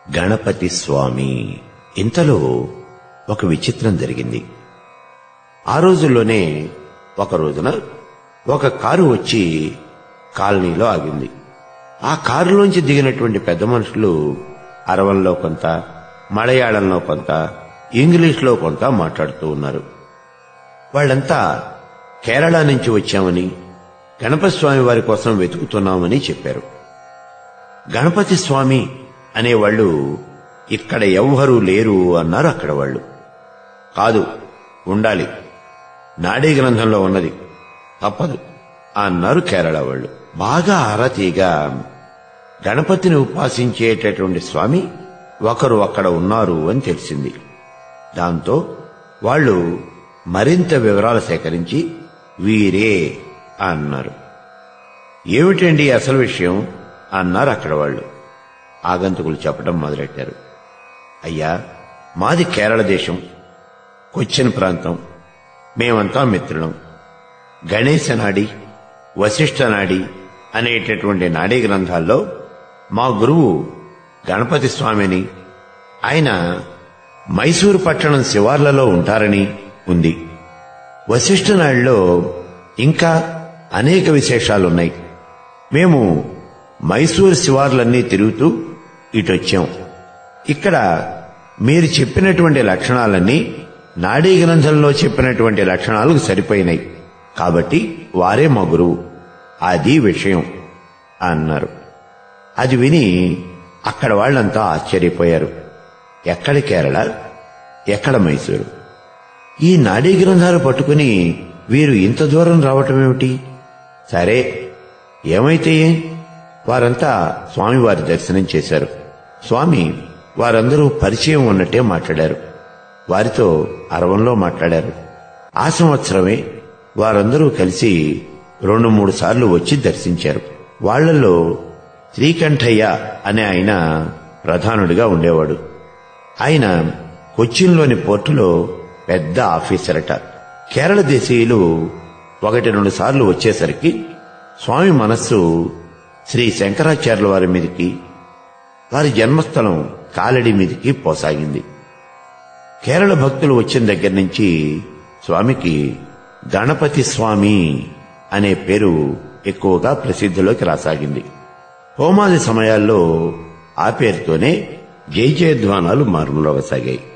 గణపతి స్వామి ఇంతలో ఒక విచిత్రం జరిగింది ఆ రోజుల్లోనే ఒక రోజున ఒక కారు వచ్చి కాలనీలో ఆగింది ఆ కారులోంచి దిగినటువంటి పెద్ద మనుషులు అరవంలో కొంత మలయాళంలో కొంత ఇంగ్లీష్లో కొంత మాట్లాడుతూ ఉన్నారు వాళ్ళంతా కేరళ నుంచి వచ్చామని గణపతి స్వామి వారి కోసం వెతుకుతున్నామని చెప్పారు గణపతి స్వామి అనేవాళ్ళు ఇక్కడ ఎవ్వరూ లేరు అన్నారు అక్కడ వాళ్ళు కాదు ఉండాలి నాడీ గ్రంథంలో ఉన్నది తప్పదు అన్నారు కేరళ వాళ్ళు బాగా ఆరతీగా గణపతిని ఉపాసించేటటువంటి స్వామి ఒకరు అక్కడ ఉన్నారు అని తెలిసింది దాంతో వాళ్ళు మరింత వివరాలు సేకరించి వీరే అన్నారు ఏమిటండి అసలు విషయం అన్నారు అక్కడ వాళ్ళు ఆగంతుకులు చెప్పడం మొదలెట్టారు అయ్యా మాది కేరళ దేశం కొచ్చిన్ ప్రాంతం మేమంతా మిత్రులం గణేశ నాడి వశిష్ఠ నాడి అనేటటువంటి నాడీ గ్రంథాల్లో మా గురువు గణపతి స్వామిని ఆయన మైసూరు పట్టణం శివార్లలో ఉంటారని ఉంది వశిష్ఠ నాడిలో ఇంకా అనేక విశేషాలున్నాయి మేము మైసూరు శివార్లన్నీ తిరుగుతూ ఇటొచ్చాం ఇక్కడ మీరు చెప్పినటువంటి లక్షణాలన్నీ నాడీ గ్రంథంలో చెప్పినటువంటి లక్షణాలకు సరిపోయినాయి కాబట్టి వారే మా గురువు అది విషయం అన్నారు అది విని అక్కడ వాళ్ళంతా ఆశ్చర్యపోయారు ఎక్కడ కేరళ ఎక్కడ మైసూరు ఈ నాడీ గ్రంథాలు పట్టుకుని వీరు ఇంత దూరం రావటమేమిటి సరే ఏమైతే ఏం? వారంతా స్వామివారి దర్శనం చేశారు స్వామి వారందరూ పరిచయం ఉన్నట్టే మాట్లాడారు వారితో అరవంలో మాట్లాడారు ఆ సంవత్సరమే వారందరూ కలిసి రెండు మూడు సార్లు వచ్చి దర్శించారు వాళ్ళల్లో శ్రీకంఠయ్య అనే ఆయన ప్రధానుడిగా ఉండేవాడు ఆయన కొచ్చిన్లోని పోర్టులో పెద్ద ఆఫీసరట కేరళ దేశీయులు ఒకటి రెండు సార్లు వచ్చేసరికి స్వామి మనస్సు శ్రీ శంకరాచార్యుల వారి మీదకి వారి జన్మస్థలం కాలడి మీదకి పోసాగింది కేరళ భక్తులు వచ్చిన దగ్గర నుంచి స్వామికి గణపతి స్వామి అనే పేరు ఎక్కువగా ప్రసిద్ధిలోకి రాసాగింది హోమాది సమయాల్లో ఆ పేరుతోనే జై జయధ్వానాలు మారుమోగసాగాయి